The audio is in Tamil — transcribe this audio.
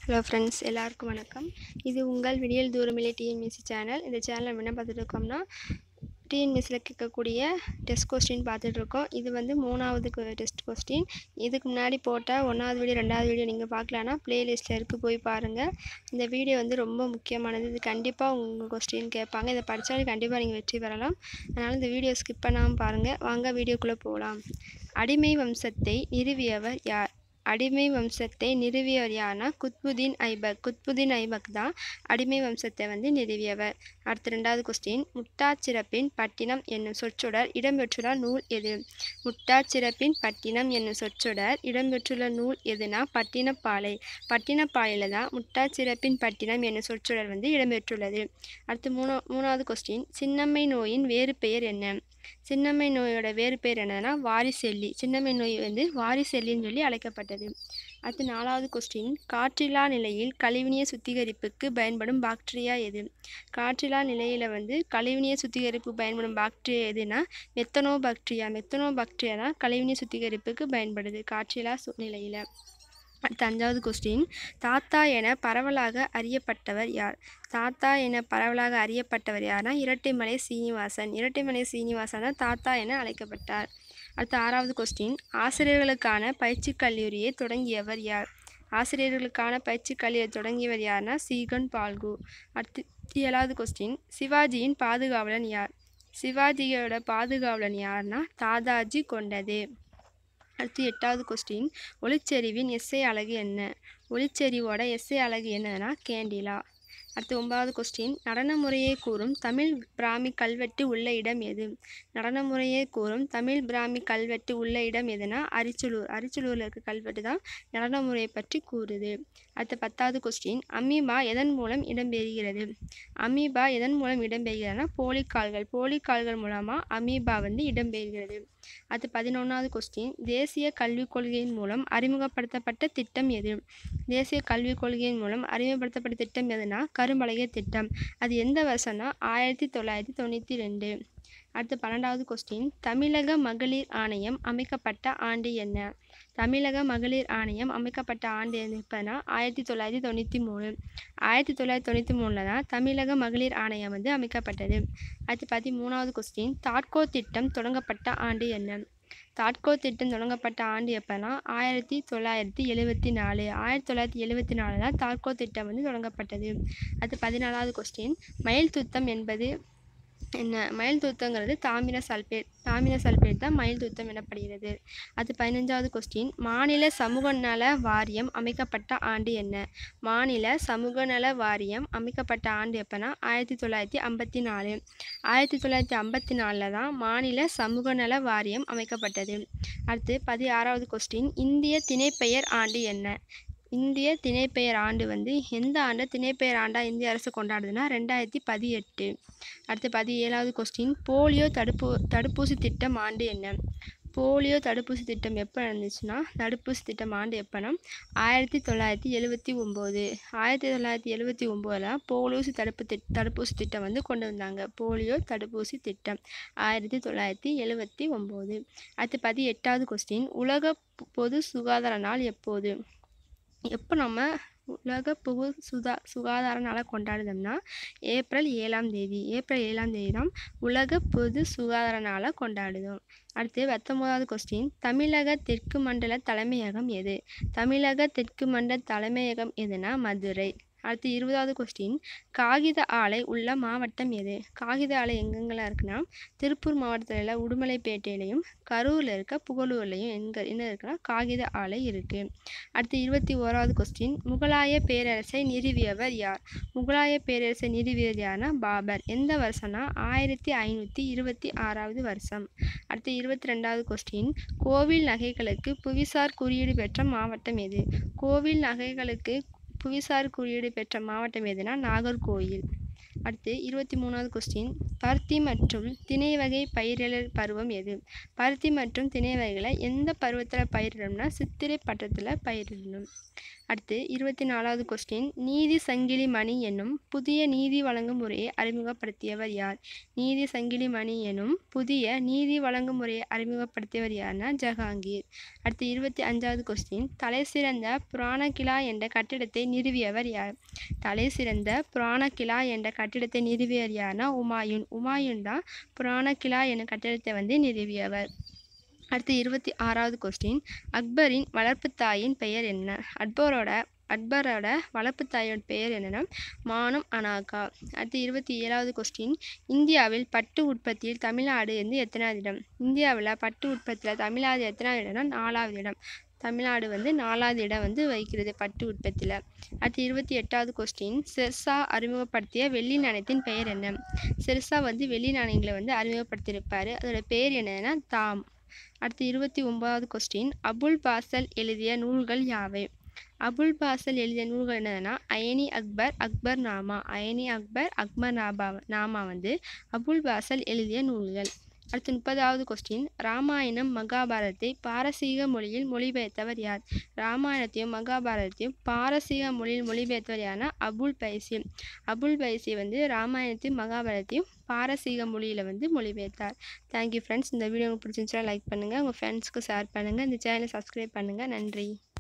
ஹலோ ஃப்ரெண்ட்ஸ் எல்லாருக்கும் வணக்கம் இது உங்கள் விடியல் தூரமில்லை டிஎன்பிஎஸ்சி சேனல் இந்த சேனல் நம்ம என்ன பார்த்துட்டு இருக்கோம்னா டிஎன்பிஎஸ்சியில் கேட்கக்கூடிய டெஸ்ட் கொஸ்டின் பார்த்துட்டு இருக்கோம் இது வந்து மூணாவது டெஸ்ட் கொஸ்டின் இதுக்கு முன்னாடி போட்ட ஒன்றாவது வீடியோ ரெண்டாவது வீடியோ நீங்கள் பார்க்கலான்னா ப்ளேலிஸ்ட்டில் இருக்குது போய் பாருங்கள் இந்த வீடியோ வந்து ரொம்ப முக்கியமானது இது கண்டிப்பாக உங்கள் கொஸ்டின் கேட்பாங்க இதை படித்தாலும் கண்டிப்பாக நீங்கள் வெற்றி பெறலாம் அதனால் இந்த வீடியோ ஸ்கிப் பண்ணாமல் பாருங்கள் வாங்க வீடியோக்குள்ளே போகலாம் அடிமை வம்சத்தை நிறுவியவர் யார் அடிமை வம்சத்தை நிறுவியவர் யார்னா குத்புதீன் ஐபக் குத்புதீன் ஐபக் தான் அடிமை வம்சத்தை வந்து நிறுவியவர் அடுத்த ரெண்டாவது கொஸ்டின் முட்டாச்சிறப்பின் பட்டினம் என்னும் சொற்றொடர் இடம்பெற்றுள்ள நூல் எது முட்டாச்சிறப்பின் பட்டினம் என்னும் சொற்றொடர் இடம்பெற்றுள்ள நூல் எதுனா பட்டினப்பாலை பட்டினப்பாலையில் தான் முட்டாச்சிறப்பின் பட்டினம் என்னும் சொற்றொடர் வந்து இடம்பெற்றுள்ளது அடுத்து மூணா மூணாவது கொஸ்டின் சின்னம்மை நோயின் வேறு பெயர் என்ன சின்னம்மை நோயோட வேறு பேர் என்னன்னா வாரிசெல்லி சின்னம்மை நோய் வந்து வாரிசெல்லின்னு சொல்லி அழைக்கப்பட்டது அடுத்து நாலாவது கொஸ்டின் காற்றில்லா நிலையில் கழிவுநீர் சுத்திகரிப்புக்கு பயன்படும் பாக்டீரியா எது காற்றில்லா நிலையில் வந்து கழிவுநீர் சுத்திகரிப்பு பயன்படும் பாக்டீரியா எதுனா மெத்தனோ பாக்டீரியா மெத்தனோ பாக்டீரியா தான் கழிவுநீர் சுத்திகரிப்புக்கு பயன்படுது காற்றில்லா சு நிலையில் அடுத்த அஞ்சாவது கொஸ்டின் தாத்தா என பரவலாக அறியப்பட்டவர் யார் தாத்தா என பரவலாக அறியப்பட்டவர் யார்னா இரட்டைமலை சீனிவாசன் இரட்டைமலை சீனிவாசன் தான் தாத்தா என அழைக்கப்பட்டார் அடுத்த ஆறாவது கொஸ்டின் ஆசிரியர்களுக்கான பயிற்சி கல்லூரியை தொடங்கியவர் யார் ஆசிரியர்களுக்கான பயிற்சி கல்லூரியை தொடங்கியவர் யார்னா சீகன் பால்கு அடுத்து ஏழாவது கொஸ்டின் சிவாஜியின் பாதுகாவலன் யார் சிவாஜியோட பாதுகாவலன் யார்னா தாதாஜி கொண்டது அடுத்து எட்டாவது கொஸ்டின் ஒளிச்செறிவின் எஸ்ஐ அலகு என்ன ஒளிச்செறிவோட எஸ்ஐ அலகு என்னன்னா கேண்டிலா அடுத்து ஒன்பதாவது கொஸ்டின் நடன முறையை கூறும் தமிழ் பிராமி கல்வெட்டு உள்ள இடம் எது நடன முறையை கூறும் தமிழ் பிராமி கல்வெட்டு உள்ள இடம் எதுனா அரிச்சலூர் அரிச்சலூரில் இருக்க கல்வெட்டு தான் நடன முறையை பற்றி கூறுது அடுத்த பத்தாவது கொஸ்டின் அமீபா எதன் மூலம் இடம்பெறுகிறது அமீபா எதன் மூலம் இடம்பெறுகிறதுனா போலிக்கால்கள் போலிக்கால்கள் மூலமாக அமீபா வந்து இடம்பெறுகிறது அடுத்து பதினொன்றாவது கொஸ்டின் தேசிய கல்விக் கொள்கையின் மூலம் அறிமுகப்படுத்தப்பட்ட திட்டம் எது தேசிய கல்விக் கொள்கையின் மூலம் அறிமுகப்படுத்தப்பட்ட திட்டம் எதுனா கரும்பலகை திட்டம் அது எந்த வருஷம்னா ஆயிரத்தி தொள்ளாயிரத்தி தொண்ணூற்றி ரெண்டு அடுத்து பன்னெண்டாவது கொஸ்டின் தமிழக மகளிர் ஆணையம் அமைக்கப்பட்ட ஆண்டு என்ன தமிழக மகளிர் ஆணையம் அமைக்கப்பட்ட ஆண்டு எப்போனா ஆயிரத்தி தொள்ளாயிரத்தி தொண்ணூற்றி மூணு ஆயிரத்தி தொள்ளாயிரத்தி தொண்ணூற்றி மூணில் தான் தமிழக மகளிர் ஆணையம் வந்து அமைக்கப்பட்டது அடுத்து பதிமூணாவது கொஸ்டின் தாட்கோ திட்டம் தொடங்கப்பட்ட ஆண்டு என்ன தாட்கோ திட்டம் தொடங்கப்பட்ட ஆண்டு எப்போனா ஆயிரத்தி தொள்ளாயிரத்தி எழுவத்தி நாலு ஆயிரத்தி தொள்ளாயிரத்தி எழுவத்தி நாலு தான் தாட்கோ திட்டம் வந்து தொடங்கப்பட்டது அடுத்து பதினாலாவது கொஸ்டின் மயில் துத்தம் என்பது என்ன மயில் தூத்தங்கிறது தாமிர சல்பேட் தாமிர சல்பேட் தான் மயில் தூத்தம் எனப்படுகிறது அது பதினஞ்சாவது கொஸ்டின் மாநில சமூக நல வாரியம் அமைக்கப்பட்ட ஆண்டு என்ன மாநில சமூக நல வாரியம் அமைக்கப்பட்ட ஆண்டு எப்போனா ஆயிரத்தி தொள்ளாயிரத்தி ஐம்பத்தி நாலு ஆயிரத்தி தொள்ளாயிரத்தி ஐம்பத்தி நாலில் தான் மாநில சமூக நல வாரியம் அமைக்கப்பட்டது அடுத்து பதினாறாவது கொஸ்டின் இந்திய திணைப்பெயர் ஆண்டு என்ன இந்திய திணைப்பெயர் ஆண்டு வந்து எந்த ஆண்டை திணைப்பெயர் ஆண்டாக இந்திய அரசு கொண்டாடுதுன்னா ரெண்டாயிரத்தி பதினெட்டு அடுத்து பதினேழாவது கொஸ்டின் போலியோ தடுப்பு தடுப்பூசி திட்டம் ஆண்டு என்ன போலியோ தடுப்பூசி திட்டம் எப்போ நடந்துச்சுன்னா தடுப்பூசி திட்டம் ஆண்டு எப்போனா ஆயிரத்தி தொள்ளாயிரத்தி எழுவத்தி ஒம்பது ஆயிரத்தி தொள்ளாயிரத்தி எழுவத்தி ஒம்போதில் போலியோசி தடுப்பு திட் தடுப்பூசி திட்டம் வந்து கொண்டு வந்தாங்க போலியோ தடுப்பூசி திட்டம் ஆயிரத்தி தொள்ளாயிரத்தி எழுவத்தி ஒம்பது அடுத்து பதினெட்டாவது கொஸ்டின் உலக பொது சுகாதார நாள் எப்போது எப்போ நம்ம உலக பொது சுதா சுகாதார நாளை கொண்டாடுதோம்னா ஏப்ரல் ஏழாம் தேதி ஏப்ரல் ஏழாம் தேதி தான் உலக பொது சுகாதார நாளை கொண்டாடுதோம் அடுத்து பத்தொம்போதாவது கொஸ்டின் தமிழக தெற்கு மண்டல தலைமையகம் எது தமிழக தெற்கு மண்டல தலைமையகம் எதுனா மதுரை அடுத்து இருபதாவது கொஸ்டின் காகித ஆலை உள்ள மாவட்டம் எது காகித ஆலை எங்கெங்கெல்லாம் இருக்குன்னா திருப்பூர் மாவட்டத்தில் உடுமலைப்பேட்டையிலையும் கரூரில் இருக்க புகழூர்லையும் எங்கே என்ன இருக்குன்னா காகித ஆலை இருக்குது அடுத்து இருபத்தி ஓராவது கொஸ்டின் முகலாய பேரரசை நிறுவியவர் யார் முகலாய பேரரசை நிறுவியவர் யார்னா பாபர் எந்த வருஷம்னா ஆயிரத்தி ஐநூற்றி இருபத்தி ஆறாவது வருஷம் அடுத்து இருபத்தி ரெண்டாவது கொஸ்டின் கோவில் நகைகளுக்கு புவிசார் குறியீடு பெற்ற மாவட்டம் எது கோவில் நகைகளுக்கு புவிசார் குறியீடு பெற்ற மாவட்டம் எதுனா நாகர்கோயில் அடுத்து இருபத்தி மூணாவது கொஸ்டின் பருத்தி மற்றும் திணை வகை பயிரிடல் பருவம் எது பருத்தி மற்றும் திணை வகைகளை எந்த பருவத்தில் பயிரிடணும்னா சித்திரை பட்டத்தில் பயிரிடணும் அடுத்து இருபத்தி நாலாவது கொஸ்டின் நீதி சங்கிலி மணி என்னும் புதிய நீதி வழங்கும் முறையை அறிமுகப்படுத்தியவர் யார் நீதி சங்கிலி மணி எனும் புதிய நீதி வழங்கும் முறையை அறிமுகப்படுத்தியவர் யார்னா ஜஹாங்கீர் அடுத்து இருபத்தி அஞ்சாவது கொஸ்டின் தலை சிறந்த புராணகிலா என்ற கட்டிடத்தை நிறுவியவர் யார் தலை சிறந்த புராணகிலா என்ற கட்டிடத்தை நிறுவியவர் யார்னா உமாயூன் உமாயூன் தான் புராணகிலா என்ற கட்டிடத்தை வந்து நிறுவியவர் அடுத்து இருபத்தி ஆறாவது கொஸ்டின் அக்பரின் வளர்ப்பு தாயின் பெயர் என்ன அக்பரோட அக்பரோட வளர்ப்பு தாயோட பெயர் என்னன்னா மானம் அனாகா அடுத்து இருபத்தி ஏழாவது கொஸ்டின் இந்தியாவில் பட்டு உற்பத்தியில் தமிழ்நாடு வந்து எத்தனாவது இடம் இந்தியாவில் பட்டு உற்பத்தியில் தமிழ்நாடு எத்தனாவது இடம்னா நாலாவது இடம் தமிழ்நாடு வந்து நாலாவது இடம் வந்து வகிக்கிறது பட்டு உற்பத்தியில் அடுத்து இருபத்தி எட்டாவது கொஸ்டின் சிர்சா அறிமுகப்படுத்திய வெள்ளி நாணயத்தின் பெயர் என்ன சிர்சா வந்து வெள்ளி நாணயங்களை வந்து அறிமுகப்படுத்தியிருப்பார் அதோட பெயர் என்னன்னா தாம் அடுத்து இருபத்தி ஒன்பதாவது கொஸ்டின் அபுல் பாசல் எழுதிய நூல்கள் யாவை அபுல் பாசல் எழுதிய நூல்கள் என்னதுன்னா அயனி அக்பர் அக்பர் நாமா அயனி அக்பர் அக்பர் நாபா நாமா வந்து அபுல் பாசல் எழுதிய நூல்கள் அடுத்து முப்பதாவது கொஸ்டின் ராமாயணம் மகாபாரதத்தை பாரசீக மொழியில் மொழிபெயர்த்தவர் யார் ராமாயணத்தையும் மகாபாரதத்தையும் பாரசீக மொழியில் மொழிபெயர்த்தவர் யார்னா அபுல் பைசி அபுல் பைசி வந்து ராமாயணத்தையும் மகாபாரதத்தையும் பாரசீக மொழியில் வந்து மொழிபெயர்த்தார் தேங்க்யூ ஃப்ரெண்ட்ஸ் இந்த வீடியோ உங்களுக்கு பிடிச்சிருந்துச்சுன்னா லைக் பண்ணுங்கள் உங்கள் ஃப்ரெண்ட்ஸ்க்கு ஷேர் பண்ணுங்கள் இந்த சேனலை சப்ஸ்கிரைப் பண்ணுங்கள் நன்றி